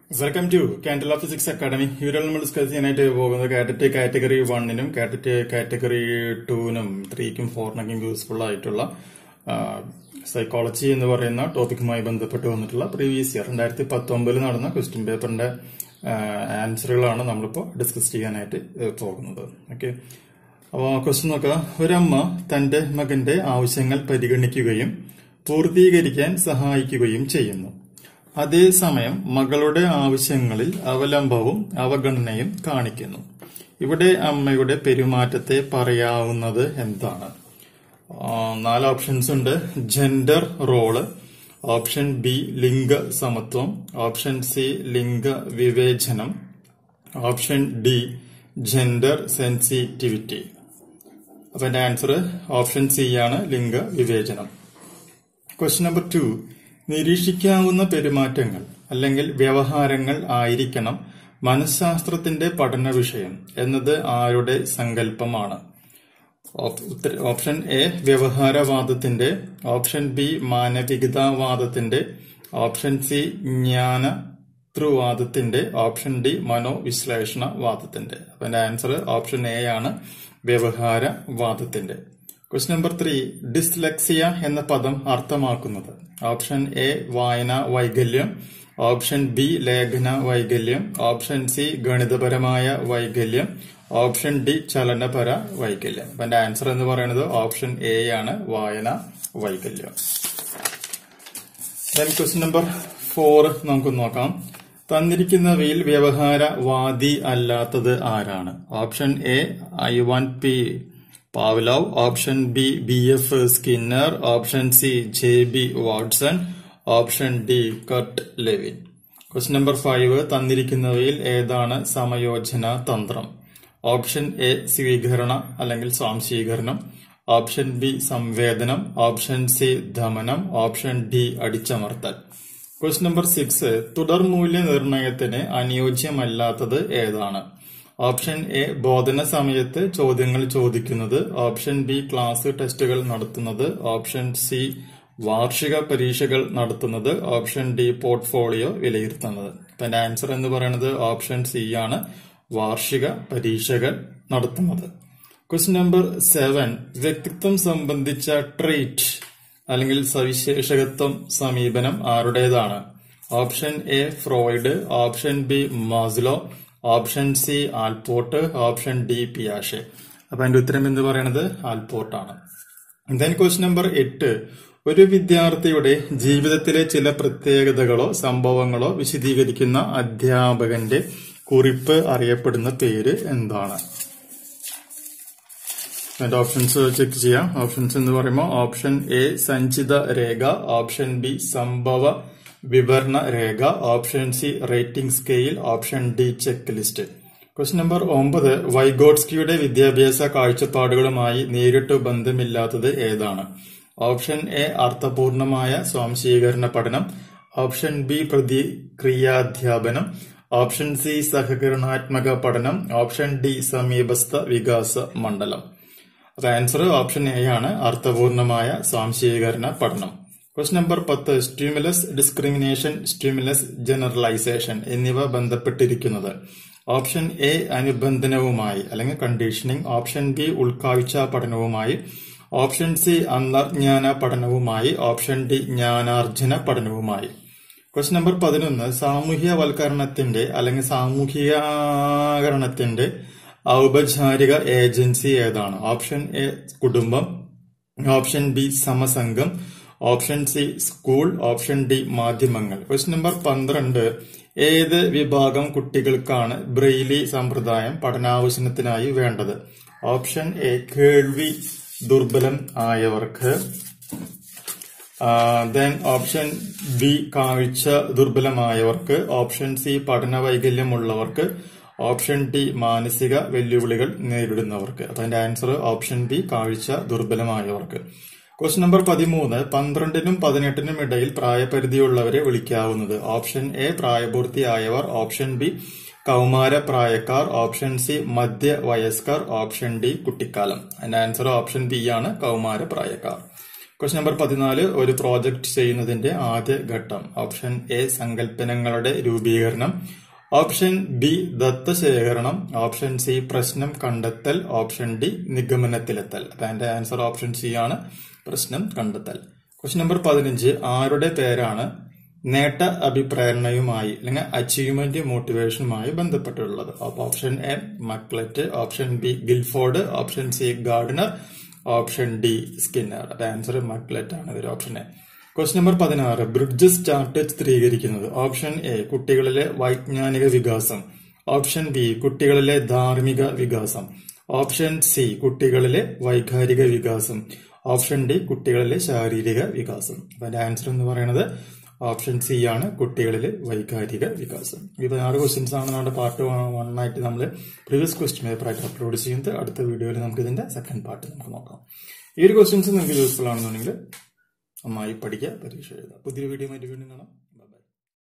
welcome to candle of physics academy ഇവിടെ നമ്മൾ discuss ചെയ്യാനായിട്ട് പോകുന്നത് കാറ്ററ്റ് കാറ്റഗറി വണ്ണിനും കാറ്ററ്റ് കാറ്റഗറി ടൂവിനും ത്രീക്കും ഫോറിനൊക്കെ യൂസ്ഫുൾ ആയിട്ടുള്ള സൈക്കോളജി എന്ന് പറയുന്ന ടോപ്പിക്കുമായി ബന്ധപ്പെട്ട് വന്നിട്ടുള്ള പ്രീവിയസ് ഇയർ രണ്ടായിരത്തി പത്തൊമ്പതിൽ നടന്ന ക്വസ്റ്റ്യൻ പേപ്പറിന്റെ ആൻസറുകളാണ് നമ്മളിപ്പോൾ ഡിസ്കസ് ചെയ്യാനായിട്ട് പോകുന്നത് ഓക്കെ അപ്പോൾ ക്വസ്റ്റ്യൻ നോക്കുക ഒരമ്മ തന്റെ മകന്റെ ആവശ്യങ്ങൾ പരിഗണിക്കുകയും പൂർത്തീകരിക്കാൻ സഹായിക്കുകയും ചെയ്യുന്നു അതേസമയം മകളുടെ ആവശ്യങ്ങളിൽ അവലംബവും അവഗണനയും കാണിക്കുന്നു ഇവിടെ അമ്മയുടെ പെരുമാറ്റത്തെ പറയാവുന്നത് എന്താണ് നാല് ഓപ്ഷൻസ് ഉണ്ട് ജെൻഡർ റോള് ഓപ്ഷൻ ബി ലിംഗ സമത്വം ഓപ്ഷൻ സി ലിംഗ വിവേചനം ഓപ്ഷൻ ഡി ജെൻഡർ സെൻസിറ്റിവിറ്റി അപ്പൊ എന്റെ ആൻസർ ഓപ്ഷൻ സി ആണ് ലിംഗ വിവേചനം ക്വസ്റ്റ്യൻ നമ്പർ ടു നിരീക്ഷിക്കാവുന്ന പെരുമാറ്റങ്ങൾ അല്ലെങ്കിൽ വ്യവഹാരങ്ങൾ ആയിരിക്കണം മനഃശാസ്ത്രത്തിന്റെ പഠന വിഷയം എന്നത് ആരുടെ സങ്കല്പമാണ് ഓപ്ഷൻ എ വ്യവഹാരവാദത്തിന്റെ ഓപ്ഷൻ ബി മാനവികതാവാദത്തിന്റെ ഓപ്ഷൻ സി ജ്ഞാന ത്രുവാദത്തിന്റെ ഓപ്ഷൻ ഡി മനോവിശ്ലേഷണവാദത്തിന്റെ അപ്പൊ എന്റെ ആൻസർ ഓപ്ഷൻ എ ആണ് വ്യവഹാരവാദത്തിന്റെ ക്വസ്റ്റ്യൻ നമ്പർ ത്രീ ഡിസ്ലെക്സിയ എന്ന പദം അർത്ഥമാക്കുന്നത് ഓപ്ഷൻ എ വായന വൈകല്യം ഓപ്ഷൻ ബി ലേഖന വൈകല്യം ഓപ്ഷൻ സി ഗണിതപരമായ വൈകല്യം ഓപ്ഷൻ ഡി ചലനപര വൈകല്യം അപ്പൊ എന്റെ ആൻസർ എന്ന് പറയുന്നത് ഓപ്ഷൻ എ ആണ് വായന വൈകല്യം ക്വസ്റ്റ്യൻ നമ്പർ ഫോർ നമുക്ക് നോക്കാം തന്നിരിക്കുന്നവയിൽ വ്യവഹാരവാദി അല്ലാത്തത് ആരാണ് option A Ivan P Pavlov option B B F Skinner option C J B Watson option D Kurt Lewin question number five തന്നിരിക്കുന്നവയിൽ ഏതാണ് സമയോജന തന്ത്രം ഓപ്ഷൻ എ സ്വീകരണ അല്ലെങ്കിൽ സ്വാംശീകരണം ഓപ്ഷൻ ബി സംവേദനം ഓപ്ഷൻ സി ദമനം ഓപ്ഷൻ ഡി അടിച്ചമർത്തൽ ക്വസ്റ്റ്യൻ നമ്പർ സിക്സ് തുടർ മൂല്യനിർണയത്തിന് അനുയോജ്യമല്ലാത്തത് ഏതാണ് ഓപ്ഷൻ എ ബോധന സമയത്ത് ചോദ്യങ്ങൾ ചോദിക്കുന്നത് ഓപ്ഷൻ ബി ക്ലാസ് ടെസ്റ്റുകൾ നടത്തുന്നത് ഓപ്ഷൻ സി വാർഷിക പരീക്ഷകൾ നടത്തുന്നത് ഓപ്ഷൻ ഡി പോർട്ട്ഫോളിയോ വിലയിരുത്തുന്നത് അപ്പൊ എന്റെ ആൻസർ എന്ന് പറയുന്നത് ഓപ്ഷൻ സി ആണ് വാർഷിക പരീക്ഷകൾ നടത്തുന്നത് ക്വസ്റ്റ്യൻ നമ്പർ സെവൻ വ്യക്തിത്വം സംബന്ധിച്ച ട്രേറ്റ് അല്ലെങ്കിൽ സവിശേഷകത്വം സമീപനം ആരുടേതാണ് option A Freud option B Maslow option C Allport option D പിയാഷെ അപ്പൊ അതിന്റെ ഉത്തരം എന്ന് പറയുന്നത് ആൽപോർട്ടാണ് ദെൻ ക്വസ്റ്റ്യൻ നമ്പർ എട്ട് ഒരു വിദ്യാർത്ഥിയുടെ ജീവിതത്തിലെ ചില പ്രത്യേകതകളോ സംഭവങ്ങളോ വിശദീകരിക്കുന്ന അധ്യാപകന്റെ കുറിപ്പ് അറിയപ്പെടുന്ന പേര് എന്താണ് അതിന്റെ ഓപ്ഷൻസ് ചെക്ക് ചെയ്യാം ഓപ്ഷൻസ് എന്ന് പറയുമ്പോൾ ഓപ്ഷൻ എ സഞ്ചിത രേഖ ഓപ്ഷൻ ബി സംഭവ വിവരണ രേഖ option C rating scale option D check list question number ഒമ്പത് വൈഗോട്സ്കിയുടെ വിദ്യാഭ്യാസ കാഴ്ചപ്പാടുകളുമായി നേരിട്ട് ബന്ധമില്ലാത്തത് ഏതാണ് ഓപ്ഷൻ എ അർത്ഥപൂർണമായ സ്വാംശീകരണ പഠനം ഓപ്ഷൻ ബി പ്രതിക്രിയാധ്യാപനം ഓപ്ഷൻ സി സഹകരണാത്മക പഠനം ഓപ്ഷൻ ഡി സമീപസ്ഥ വികാസ മണ്ഡലം അപ്പൊ ആൻസർ ഓപ്ഷൻ എ ആണ് അർത്ഥപൂർണമായ സ്വാംശീകരണ പഠനം ക്വസ്റ്റ്യൻ നമ്പർ പത്ത് സ്റ്റിമുലസ് ഡിസ്ക്രിമിനേഷൻ സ്റ്റിമുലസ് ജനറലൈസേഷൻ എന്നിവ ബന്ധപ്പെട്ടിരിക്കുന്നത് ഓപ്ഷൻ എ അനുബന്ധനവുമായി അല്ലെങ്കിൽ കണ്ടീഷനിങ് ഓപ്ഷൻ ബി ഉൾക്കാഴ്ച പഠനവുമായി ഓപ്ഷൻ സി അന്തർജ്ഞാന പഠനവുമായി ഓപ്ഷൻ ഡി ജ്ഞാനാർജന പഠനവുമായി ക്വസ്റ്റ്യൻ നമ്പർ പതിനൊന്ന് സാമൂഹ്യവൽക്കരണത്തിന്റെ അല്ലെങ്കിൽ സാമൂഹികീകരണത്തിന്റെ ഔപചാരിക ഏജൻസി ഏതാണ് ഓപ്ഷൻ എ കുടുംബം ഓപ്ഷൻ ബി സമസംഘം option C school option D മാധ്യമങ്ങൾ ക്വസ്റ്റ്യൻ നമ്പർ പന്ത്രണ്ട് ഏത് വിഭാഗം കുട്ടികൾക്കാണ് ബ്രെയിലി സമ്പ്രദായം പഠനാവശ്യത്തിനായി വേണ്ടത് ഓപ്ഷൻ എ കേൾവി ദുർബലം ആയവർക്ക് ദെൻ ഓപ്ഷൻ ബി കാഴ്ച ദുർബലമായവർക്ക് ഓപ്ഷൻ സി പഠന വൈകല്യമുള്ളവർക്ക് ഓപ്ഷൻ ഡി മാനസിക വെല്ലുവിളികൾ നേരിടുന്നവർക്ക് അപ്പൊ അതിന്റെ ആൻസർ ഓപ്ഷൻ ബി കാഴ്ച ദുർബലമായവർക്ക് ക്വസ്റ്റ്യൻ നമ്പർ പതിമൂന്ന് പന്ത്രണ്ടിനും പതിനെട്ടിനും ഇടയിൽ പ്രായപരിധിയുള്ളവരെ വിളിക്കാവുന്നത് ഓപ്ഷൻ എ പ്രായപൂർത്തിയായവർ ഓപ്ഷൻ ബി കൗമാര പ്രായക്കാർ ഓപ്ഷൻ സി മധ്യ വയസ്കർ ഓപ്ഷൻ ഡി കുട്ടിക്കാലം അതിന്റെ ആൻസർ ഓപ്ഷൻ ബി ആണ് കൗമാര പ്രായക്കാർ ക്വസ്റ്റ്യൻ നമ്പർ പതിനാല് ഒരു പ്രോജക്റ്റ് ചെയ്യുന്നതിന്റെ ആദ്യ ഘട്ടം ഓപ്ഷൻ എ സങ്കല്പനങ്ങളുടെ രൂപീകരണം ഓപ്ഷൻ ബി ദത്തശേഖരണം ഓപ്ഷൻ സി പ്രശ്നം കണ്ടെത്തൽ ഓപ്ഷൻ ഡി നിഗമനത്തിലെത്തൽ അപ്പൊ അതിന്റെ ആൻസർ ഓപ്ഷൻ സി ആണ് പ്രശ്നം കണ്ടെത്തൽ ക്വസ്റ്റ്യൻ നമ്പർ പതിനഞ്ച് ആരുടെ പേരാണ് നേട്ട അഭിപ്രേരണയുമായി അല്ലെങ്കിൽ അച്ചീവ്മെന്റ് മോട്ടിവേഷനുമായി ബന്ധപ്പെട്ടുള്ളത് അപ്പൊ option A McClelland option B Guilford option C Gardner option D Skinner അപ്പൊ ആൻസർ മക്ലറ്റ് ആണ് ഒരു ഓപ്ഷൻ എ ക്വസ്റ്റ്യൻ നമ്പർ പതിനാറ് ബ്രിഡ്ജസ് ചാർട്ട് ചിത്രീകരിക്കുന്നത് ഓപ്ഷൻ എ കുട്ടികളിലെ വൈജ്ഞാനിക വികാസം ഓപ്ഷൻ ബി കുട്ടികളിലെ ധാർമ്മിക വികാസം ഓപ്ഷൻ സി കുട്ടികളിലെ വൈകാരിക വികാസം ഓപ്ഷൻ ഡി കുട്ടികളിലെ ശാരീരിക വികാസം അപ്പൊ അതിന്റെ ആൻസർ എന്ന് പറയുന്നത് ഓപ്ഷൻ സി ആണ് കുട്ടികളിലെ വൈകാരിക വികാസം ഈ പതിനാറ് ക്വസ്റ്റ്യൻസ് ആണ് നമ്മുടെ പാർട്ട് വൺ ആയിട്ട് നമ്മൾ പ്രീവിയസ് ക്വസ്റ്റ്യൻ പേപ്പറായിട്ട് അപ്ലോഡ് ചെയ്യുന്നത് അടുത്ത വീഡിയോയിൽ നമുക്ക് ഇതിന്റെ സെക്കൻഡ് പാർട്ട് നമുക്ക് നോക്കാം ഈ ഒരു ക്വസ്റ്റ്യൻസ് നിങ്ങൾക്ക് യൂസ്ഫുൾ ആണെന്നുണ്ടെങ്കിൽ നന്നായി പഠിക്കുക പരീക്ഷ എഴുതുക പുതിയൊരു വീഡിയോ ആയിട്ട് വീണ്ടും കാണാം